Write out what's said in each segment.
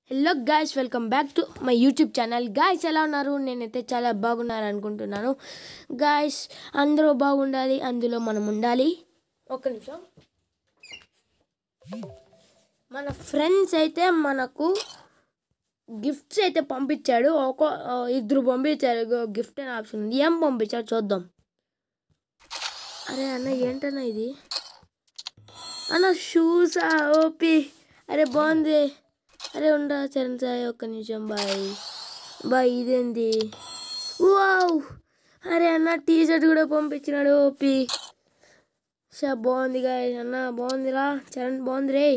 Hello guys welcome back to my YouTube channel guys ఎలా ఉన్నారు నేనైతే చాలా బాగున్నారు అనుకుంటున్నాను గాయస్ అందరూ బాగుండాలి అందులో మనం ఉండాలి ఒక్క నిమిషం మన ఫ్రెండ్స్ అయితే మనకు గిఫ్ట్స్ అయితే పంపించాడు ఒక ఇద్దరు పంపించారు గిఫ్ట్ అనే ఆప్షన్ ఉంది ఏం పంపించాడు చూద్దాం అరే అన్న ఏంటన్నా ఇది అన్న షూసా ఓపి అరే బాగుంది అరే ఉండా చరణ్ సాయి ఒక్క నిమిషం బాయ్ బాయ్ ఇదేంది వావ్ అరే అన్న టీ షర్ట్ కూడా పంపించినాడు ఓపి షా బాగుంది గాయ అన్న బాగుందిరా చరణ్ బాగుంది రే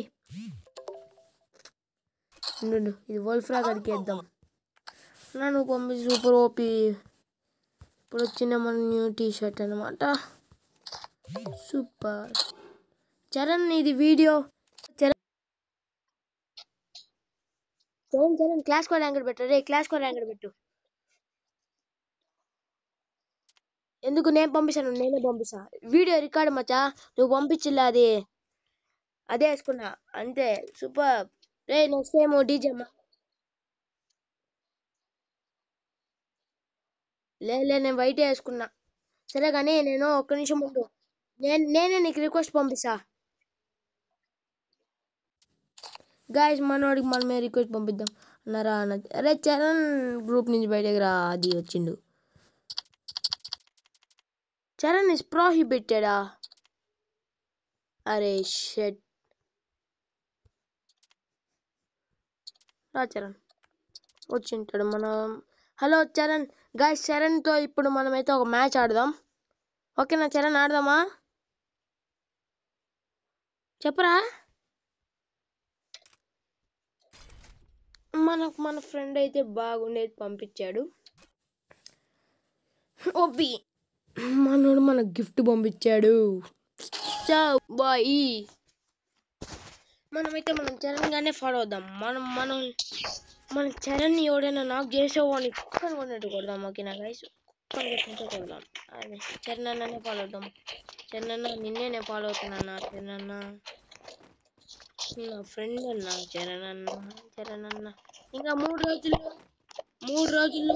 ఉండు ఇది వరల్డ్ ఫ్రాగ్ అడిగేద్దాం అన్న నువ్వు పంపించి సూపర్ ఓపి ఇప్పుడు వచ్చిన మన న్యూ టీ షర్ట్ అనమాట సూపర్ చరణ్ ఇది వీడియో చరణ్ చరణ్ చరణ్ క్లాస్ కూడా యాంకర్ పెట్టు రే క్లాస్ కూడా యాంకర్ పెట్టు ఎందుకు నేను పంపిస్తాను నేనే పంపిస్తా వీడియో రికార్డ్ మచ్చా నువ్వు పంపించిలే అది అదే వేసుకున్నా అంతే సూపర్ రే నెక్స్ట్ టైం డీజే లే లే నేను వైట్ వేసుకున్నా సరే కానీ నేను ఒక్క నిమిషం ముందు నేను నేనే నీకు రిక్వెస్ట్ పంపిస్తా గాయస్ మనోడికి మనమే రిక్వెస్ట్ పంపిద్దాం అన్నారా అన్న అరే చరణ్ గ్రూప్ నుంచి బయటకు రా అది వచ్చిండు చరణ్ ఇస్ ప్రోహిబిటెడా అరే షెట్ రా చరణ్ వచ్చింటాడు మనం హలో చరణ్ గాయస్ చరణ్తో ఇప్పుడు మనమైతే ఒక మ్యాచ్ ఆడదాం ఓకేనా చరణ్ ఆడదామా చెప్పరా మనకు మన ఫ్రెండ్ అయితే బాగుండేది పంపించాడు ఓపి మనోడు మనకు గిఫ్ట్ పంపించాడు బాయ్ మనమైతే మనం చరణ్ గానే ఫాలో అవుదాం మనం మనం మన చరణ్ ఎవడైనా నాకు చేసేవాడిని కుక్కని కొన్నట్టు కొడదాం ఓకేనా గైస్ కుక్కని కొట్టినట్టు కొడదాం అదే చరణ్ అన్ననే ఫాలో అవుదాం చరణ్ అన్న నిన్నే ఫాలో అవుతున్నా చరణ్ అన్న నా ఫ్రెండ్ అన్న చరణ్ అన్న చరణ్ అన్న ఇంకా మూడు రోజుల్లో మూడు రోజుల్లో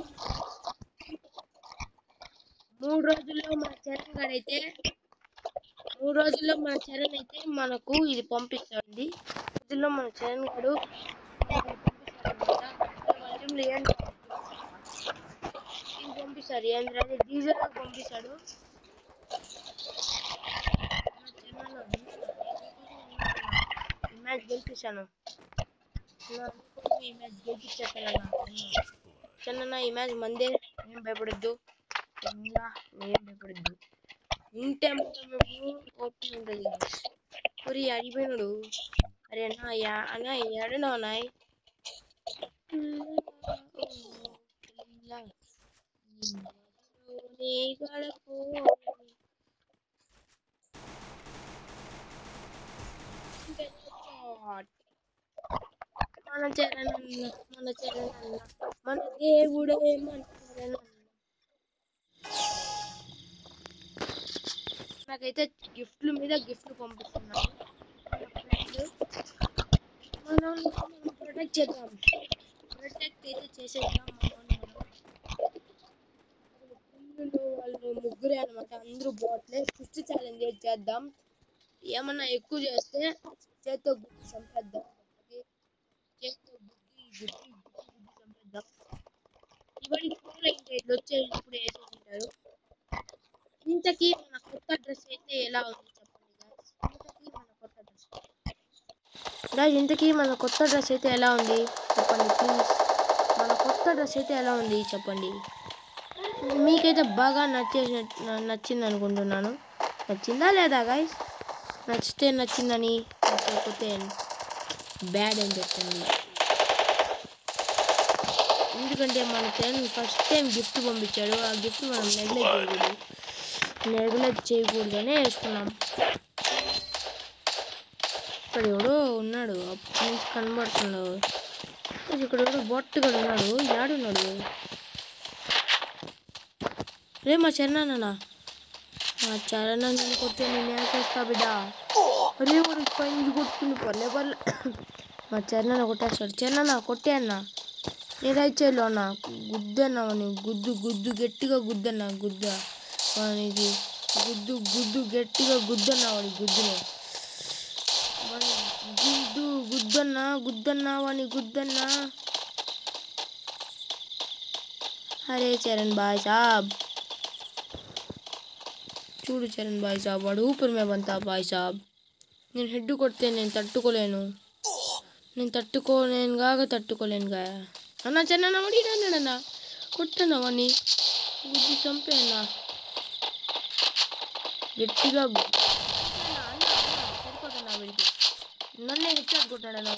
మూడు రోజుల్లో మన చరణ్ గారు అయితే మూడు రోజుల్లో మన చరణ్ అయితే మనకు ఇది పంపిస్తుంది రోజుల్లో మన చరణ్ గారు పంపిస్తారు ఏంద్ర డీజిల్ పంపిస్తాడు ఈ మ్యాచ్ గెలిపిస్తాను ఈ మ్యాచ్ గెలిపించేస్తాను చిన్న ఈ మ్యాచ్ మందే ఏం భయపడద్దు ఇంకా ఏం భయపడద్దు ఉంటే మొత్తం మేము ఓపి ఉంటుంది ఒరి అడిపోయినాడు అరే అన్న యా అన్న ఏడనా నాయ్ నీ గడపు మన చరణ్ అన్న మన చరణ్ అన్న మన దేవుడే మన చరణ్ అన్న నాకైతే గిఫ్ట్ల మీద గిఫ్ట్లు పంపిస్తున్నాను మనం ప్రొటెక్ట్ చేద్దాం ప్రొటెక్ట్ అయితే చేసేద్దాం మనం వాళ్ళు ముగ్గురే అనమాట అందరూ బాట్లే ఫిఫ్త్ ఛాలెంజ్ చేద్దాం ఏమన్నా ఎక్కువ చేస్తే చేత్తో గుద్ది చంపేద్దాం చేత్తో గుద్ది గుద్ది గుద్ది గుద్ది చంపేద్దాం ఇవన్నీ ఫోన్లో ఇంకా ఇట్లా వచ్చే ఇప్పుడు వేసేసింటారు ఇంతకీ మన కొత్త డ్రెస్ అయితే ఎలా ఉంది చెప్పండి ఇంతకీ మన కొత్త డ్రెస్ గాయస్ ఇంతకీ మన కొత్త డ్రెస్ అయితే ఎలా ఉంది చెప్పండి ప్లీజ్ మన కొత్త డ్రెస్ అయితే ఎలా ఉంది చెప్పండి మీకైతే బాగా నచ్చేసి నచ్చింది అనుకుంటున్నాను నచ్చిందా లేదా గాయస్ నచ్చితే నచ్చిందని నచ్చకపోతే బ్యాడ్ అని చెప్పండి ఎందుకంటే మన చరణ్ ఫస్ట్ టైం గిఫ్ట్ పంపించాడు ఆ గిఫ్ట్ మనం నెగ్లెక్ట్ చేయకూడదు నెగ్లెక్ట్ చేయకూడదనే వేసుకున్నాం ఇక్కడ ఎవడో ఉన్నాడు అప్పటి నుంచి కనబడుతున్నాడు ఇక్కడ ఎవడో బొట్టుగా ఉన్నాడు యాడున్నాడు రే మా చరణ్ మా చరణ్ కొడితే నేను వేసేస్తా బిడ్డ అరే వాడు పైన కొట్టుకుని పర్లే పర్లే మా చరణ్ కొట్టేస్తాడు చరణ్ కొట్టే అన్న ఏ రైట్ సైడ్లో అన్న గుద్దన్న వాని గుద్దు గుద్దు గట్టిగా గుద్దన్న గుద్ద వానికి గుద్దు గుద్దు గట్టిగా గుద్దన్న వాడి గుద్దుని వాని గుద్దు గుద్దన్న గుద్దన్న వాని గుద్దన్న అరే చరణ్ బాయ్ సాబ్ చూడు చరణ్ బాయ్ సాబ్ వాడు ఊపిరి మీద బంతా బాయ్ సాబ్ నేను హెడ్ కొడితే నేను తట్టుకోలేను నేను తట్టుకోలేను కాక తట్టుకోలేను గా అన్న చిన్న అడిగాడన్న కొట్టన్నా వాడిని గుద్ది చంపే అన్న గట్టిగా గు- అన్న, అన్న, అన్న, సరిపోతుందా వీడికి నన్నే హెచ్చాట్ కొట్టాడన్న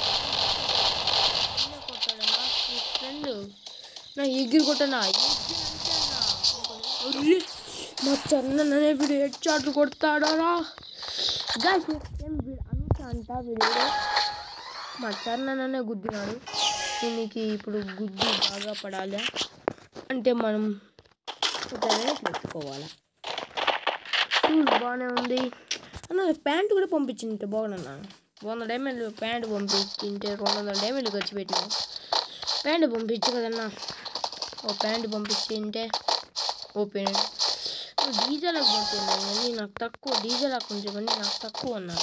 నన్నే కొట్టాడన్నా ఈ ఫ్రెండ్ నా ఎగిరి కొట్టనా ఎగిరి అంతే అన్న. అర్రే, మా చన్ననే వీడు హెచ్చాట్లు కొడతాడా గాయస్ నెక్స్ట్ టైం వీడు అంత అంట వీడు మా చరణనే గుద్దినాడు దీనికి ఇప్పుడు గుద్ది బాగా పడాలి అంటే మనం ఇట్లా పెట్టుకోవాలి షూస్ బాగానే ఉంది అన్న ప్యాంట్ కూడా పంపించింటే బాగున్నా వంద డైమండ్లు ప్యాంట్ పంపించింటే రెండు వందల డైమండ్లు ఖర్చు పెట్టినా ప్యాంట్ పంపించు కదన్నా ఓ ప్యాంట్ పంపించింటే ఓపెన్ డీజల్ పంపించాను కానీ నాకు తక్కువ డీజల్ కొంచెం కానీ నాకు తక్కువ అన్నాను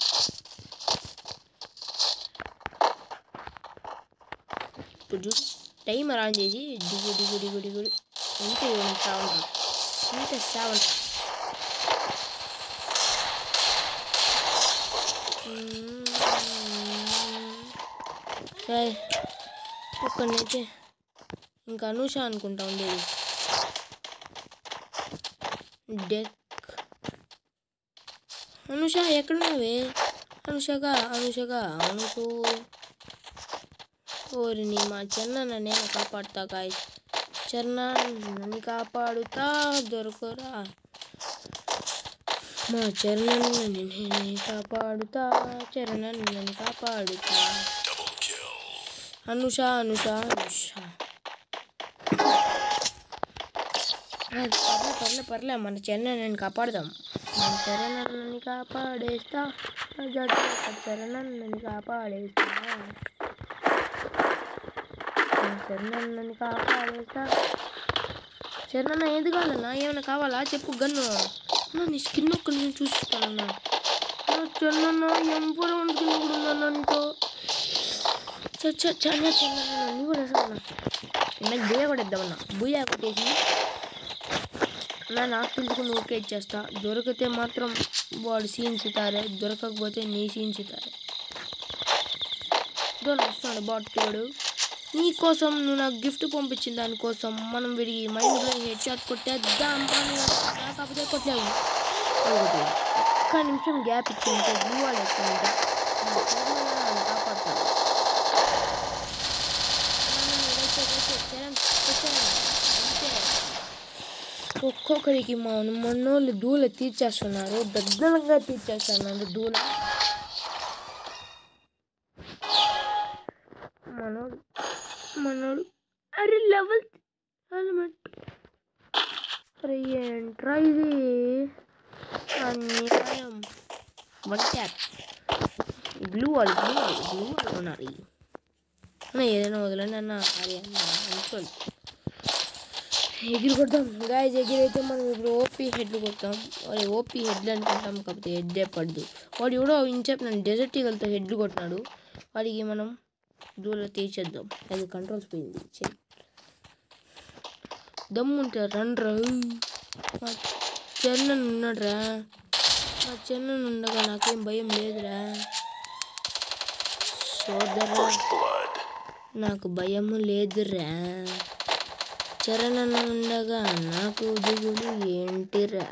ఇప్పుడు చూడు టైమర్ ఆన్ చేసి దిగు దిగు దిగు దిగు ఎంత సెవెన్ ఎంత సెవెన్ ఒక్కనైతే ఇంకా అనూష అనుకుంటా ఉండేది డెక్ అనుష ఎక్కడున్నావే అనుషగా అనుషగా అనుకు ఓరిని మా చెన్న నేను కాపాడుతా గాయ చెన్న నన్ను కాపాడుతా దొరకరా మా చరణ్ నేనే కాపాడుతా చరణ్ నన్ను కాపాడుతా అనుష అనుష అనుష పర్లే పర్లే పర్లే మన చెన్న నేను కాపాడుదాం మన చరణ్ నన్ను కాపాడేస్తా చరణ్ నన్ను కాపాడేస్తా చరణ్ కాపాడేస్తా చరణ్ ఏది కావాలన్నా ఏమైనా కావాలా చెప్పు గన్ను అన్నా, నీ స్కిన్ ఒక్క నేను చూస్తానన్నా చన్న ఎంపూర ఉంటుంది కూడా ఉందన్నా నీతో చచ్చ చన్న చన్న నీ కూడా అసలు నాకు బుయ్య కొట్టేద్దామన్నా బుయ్య కొట్టేసి నా నాకు తెలుసుకుని ఓకే ఇచ్చేస్తా దొరికితే మాత్రం వాడు సీన్స్ ఇతారే దొరకకపోతే నీ సీన్స్ ఇతారే దూరం వస్తున్నాడు బాట్ వాడు నీకోసం నువ్వు నాకు గిఫ్ట్ పంపించిన దానికోసం మనం విడిగి మైండ్లో హెడ్ షాట్ కొట్టేద్దాం కానీ కాకపోతే కొట్టలేవు ఒకటి ఒక్క నిమిషం గ్యాప్ ఇచ్చింటే బ్లూ వాళ్ళు ఎక్కువ కాపాడుతాను ఒక్కొక్కరికి మా మనోళ్ళు దూల తీర్చేస్తున్నారు దగ్గరగా తీర్చేస్తున్నారు దూల మనోడు మనోడు అరే లెవెల్ హెల్మెట్ అరే ఏంట్రా ఇది అన్యాయం వన్ ట్యాప్ బ్లూ వాళ్ళు బ్లూ వాళ్ళు బ్లూ వాళ్ళు ఉన్నారు ఈ. అన్న ఏదైనా వదలండి అన్న అది అన్న అనుకోండి ఎగిరి కొడతాం గాయస్ ఎగిరైతే మనం ఇప్పుడు ఓపీ హెడ్లు కొడతాం అరే ఓపీ హెడ్లు అనుకుంటాం కాకపోతే హెడ్డే పడదు వాడు ఎవడో ఇంచేపు నన్ను డెజర్ట్ ఈగలతో హెడ్లు కొట్టినాడు వాడికి మనం దూరం తీసేద్దాం అది కంట్రోల్స్ పోయింది చెయ్. దమ్ముంటే రండ్రా మా చెన్నన్ ఉన్నాడ్రా మా చెన్నన్ ఉండగా నాకేం భయం లేదురా సోదరా నాకు భయము లేదురా చరణన ఉండగా నాకు దిగులు ఏంటిరా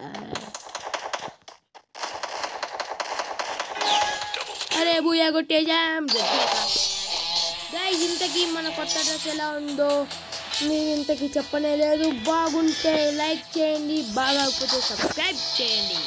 అరే బూయా కొట్టేజాం గైస్ ఇంతకీ మన కొత్త డ్రెస్ ఎలా ఉందో మీరు ఇంతకీ చెప్పనే లేదు బాగుంటే లైక్ చేయండి బాగాకపోతే సబ్స్క్రైబ్ చేయండి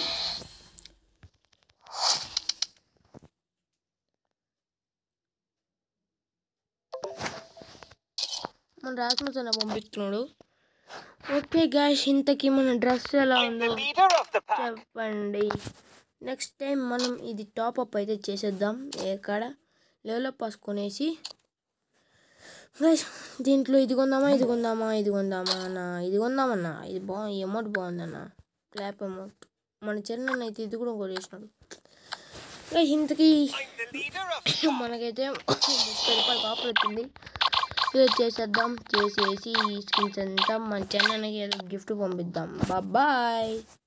మన రాస్మసన పంపిస్తున్నాడు ఓకే గాయస్ ఇంతకీ మన డ్రెస్ ఎలా I'm ఉందో the leader of the pack. చెప్పండి నెక్స్ట్ టైం మనం ఇది టాప్ అప్ అయితే చేసేద్దాం ఎక్కడ లెవెలప్ పాస్ కొనేసి గైస్ దీంట్లో ఇది కొందామా ఇది కొందామా ఇది కొందామా అన్న ఇది కొందామన్నా ఇది బా ఈ అమౌంట్ బాగుందన్న క్లాప్ అమౌంట్ మన చరణ్ అయితే ఇది కూడా కొనేసినాడు గైస్ ఇంతకీ మనకైతే ముప్పై రూపాయలు ఆఫర్ వచ్చింది ఇది చేసేద్దాం చేసేసి ఈ స్కిన్స్ అంతా మన చరణ్కి ఏదో గిఫ్ట్ పంపిద్దాం బాయ్